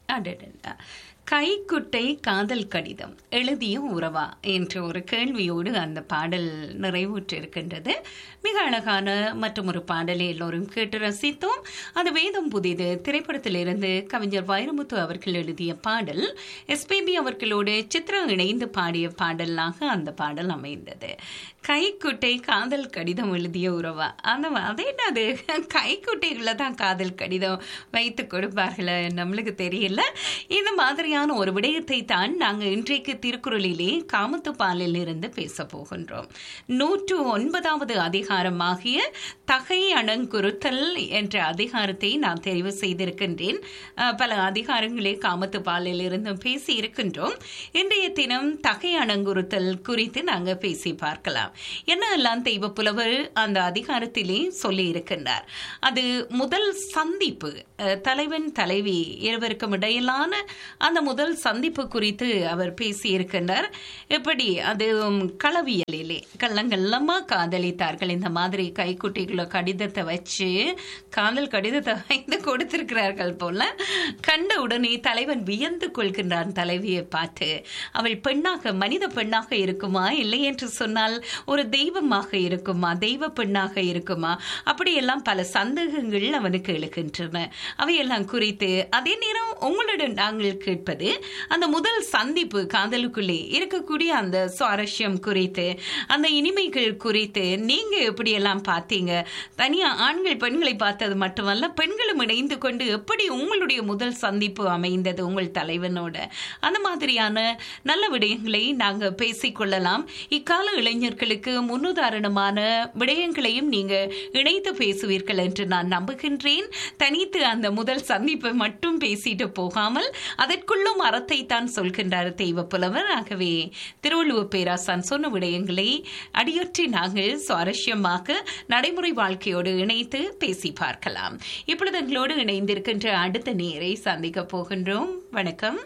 அடடடா கைக்குட்டை காதல் கடிதம் எழுதிய உறவா என்ற ஒரு கேள்வியோடு அந்த பாடல் நிறைவுற்றிருக்கின்றது மிக அழகான மற்றும் ஒரு பாடலை எல்லோரும் கேட்டு ரசித்தோம் அது வேதம் புதிது திரைப்படத்திலிருந்து கவிஞர் வைரமுத்து அவர்கள் எழுதிய பாடல் எஸ்பிபி அவர்களோடு சித்ரா இணைந்து பாடிய பாடலாக அந்த பாடல் அமைந்தது கைக்குட்டை காதல் கடிதம் எழுதிய உறவா அந்த அதே என்னது கைக்குட்டைகளை தான் காதல் கடிதம் வைத்து கொடுப்பார்கள் நம்மளுக்கு தெரியல இந்த மாதிரியான ஒரு விடயத்தை தான் நாங்கள் இன்றைக்கு திருக்குறளிலே காமத்து பாலில் இருந்து பேச போகின்றோம் நூற்று ஒன்பதாவது அதிகாரமாகிய தகை அணங்குறுத்தல் என்ற அதிகாரத்தை நான் தெரிவு செய்திருக்கின்றேன் அஹ், பல அதிகாரங்களே காமத்து பாலில் இருந்து பேசி இருக்கின்றோம் இன்றைய தினம் தகை அணங்குறுத்தல் குறித்து நாங்கள் பேசி பார்க்கலாம் என்னெல்லாம் தெய்வ புலவர் அந்த அதிகாரத்திலே சொல்லி இருக்கின்றார் அது முதல் சந்திப்பு அஹ், தலைவன் தலைவி இருவருக்கும் இடையிலான அந்த முதல் சந்திப்பு குறித்து அவர் பேசியிருக்கின்றார் எப்படி அது உம், களவியலிலே கள்ளங்கள்ளமா காதலித்தார்கள் இந்த மாதிரி கைக்குட்டிக்குள்ள கடிதத்தை வச்சு காதல் கடிதத்தை வைத்து கொடுத்திருக்கிறார்கள் போல கண்ட உடனே தலைவன் வியந்து கொள்கின்றான் தலைவியை பார்த்து அவள் பெண்ணாக மனித பெண்ணாக இருக்குமா இல்லை என்று சொன்னால் ஒரு தெய்வமாக இருக்குமா தெய்வ பெண்ணாக இருக்குமா அப்படியெல்லாம் பல சந்தேகங்கள் அவனுக்கு எழுகின்றன அவையெல்லாம் குறித்து அதே நேரம் உங்களிடம் நாங்கள் கேட்பது அந்த முதல் சந்திப்பு காதலுக்குள்ளே இருக்கக்கூடிய அந்த சுவாரஸ்யம் குறித்து அந்த இனிமைகள் குறித்து நீங்க எப்படியெல்லாம் பார்த்தீங்க தனியா ஆண்கள் பெண்களை பார்த்தது மட்டுமல்ல பெண்களும் இணைந்து கொண்டு எப்படி உங்களுடைய முதல் சந்திப்பு அமைந்தது உங்கள் தலைவனோட அந்த மாதிரியான நல்ல விடயங்களை நாங்க பேசிக்கொள்ளலாம் இக்கால இளைஞர்களுக்கு முன்னுதாரணமான விடயங்களையும் நீங்க இணைத்து பேசுவீர்கள் என்று நான் நம்புகின்றேன் தனித்து அந்த முதல் சந்திப்பை மட்டும் பேசிட்டு போகாமல் அதற்குள்ளும் அறத்தை தான் சொல்கின்றார் தெய்வ புலவர் ஆகவே திருவள்ளுவர் பேராசான் சொன்ன விடயங்களை அடியொற்றி நாங்கள் சுவாரஸ்யமாக நடைமுறை வாழ்க்கையோடு இணைத்து பேசி பார்க்கலாம் இப்பொழுது எங்களோடு இணைந்திருக்கின்ற அடுத்த நேரை சந்திக்க போகின்றோம் வணக்கம்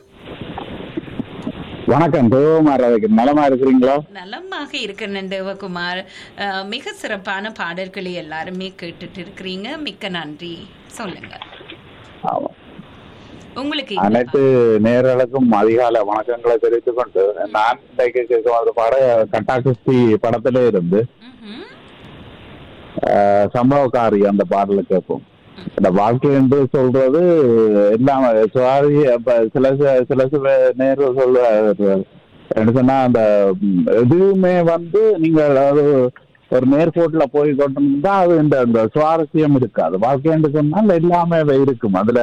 வணக்கம் தேவகுமார் அதுக்கு நலமா இருக்கிறீங்களா நலமாக இருக்கிறேன் தேவகுமார் அஹ், மிக சிறப்பான பாடல்களை எல்லாருமே கேட்டுட்டு இருக்கிறீங்க மிக்க நன்றி சொல்லுங்க ஆமா. உங்களுக்கு என்ன அனைத்து நேர்களுக்கும் அதிகாலை வணக்கங்களை தெரிவித்துக் கொண்டு நான் இன்றைக்கு கேட்கும் ஒரு பட கட்டாகுஸ்தி படத்திலே இருந்து ம்ஹும். அஹ், சம்பவக்காரி அந்த பாடலை கேட்போம் இந்த வாழ்க்கை என்று சொல்றது எல்லாம் சுவாரி அப்ப சில சில- சில சில நேரம் சொல்லுவாரு என்ன சொன்னா அந்த ம், எதுவுமே வந்து நீங்கள் அது ஒரு நேர்கோட்டுல போய் கொண்டிருந்தா அது இந்த இந்த சுவாரஸ்யம் இருக்காது வாழ்க்கை என்று சொன்னால் எல்லாமே இருக்கும் அதுல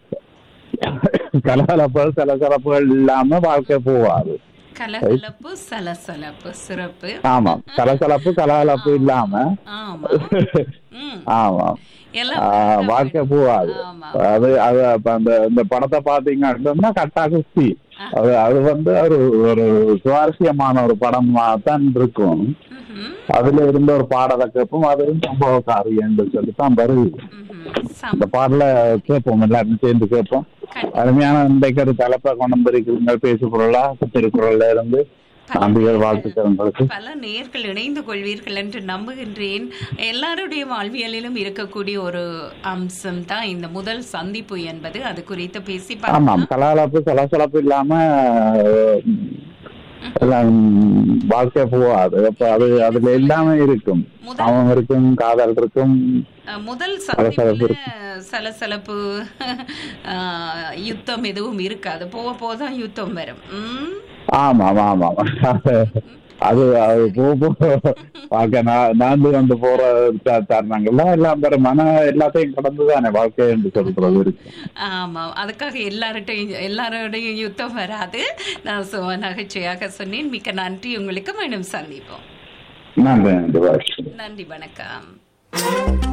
கலகலப்புகள் சலசலப்புகள் இல்லாம வாழ்க்கை போகாது கலகலப்பு சலசலப்பு சிறப்பு ஆமாம் சலசலப்பு கலகலப்பு இல்லாம ஆமா ம் ஆமா எல்லாம் ஆஹ் வாழ்க்கை போகாது ஆமா அது அது அப்ப அந்த இந்த படத்தை பாத்தீங்க அப்படின்னா கட்டா குஸ்தி அது அது வந்து ஒரு ஒரு சுவாரஸ்யமான ஒரு படமா தான் இருக்கும் ம்ஹும். அதுல இருந்த ஒரு பாடலை கேட்போம் அதுவும் சம்பவக்காரி என்று சொல்லி தான் வருது ம்ஹும். சம்- அந்த பாடலை கேட்போம் எல்லாரும் சேர்ந்து கேட்போம் கண்டிப்பா. அருமையான இன்றைக்கு ஒரு தலைப்பை கொண்டு வந்திருக்கிறீங்க பேசு பொருளா திருக்குறள்ல இருந்து நன்றிகள் வாழ்த்துக்கள் உங்களுக்கு பல நேர்கள் இணைந்து கொள்வீர்கள் என்று நம்புகின்றேன் எல்லாருடைய வாழ்வியலிலும் இருக்கக்கூடிய ஒரு அம்சம் தான் இந்த முதல் சந்திப்பு என்பது அது குறித்து பேசி ஆமாம் பார்க்கலாம் கலகலப்பு சலசலப்பு இல்லாம அஹ், எல்லாம் வாழ்க்கை போகாது அப்ப அது அதுல எல்லாமே இருக்கும் முதல் அவன் இருக்கும் காதல் இருக்கும் அஹ், முதல் சலசலப்பு சந்திப்புல சலசலப்பு அஹ், யுத்தம் எதுவும் இருக்காது போக போக தான் யுத்தம் வரும் ம்? ஆமாம் ஆமாம் அது அது போ போ பார்க்க நான் நான்கு வந்து போற த- தருணங்கள்லாம் எல்லாம் பெற மன எல்லாத்தையும் கடந்து தானே வாழ்க்கை என்று சொல்றது இருக்கு ஆமாம் அதுக்காக எல்லார்ட்டையும் எல்லாரோடையும் யுத்தம் வராது நான் சும்மா நகைச்சுவையாக சொன்னேன் மிக்க நன்றி உங்களுக்கு மீண்டும் சந்திப்போம் நன்றி நன்றி வாழ்க்கை நன்றி வணக்கம்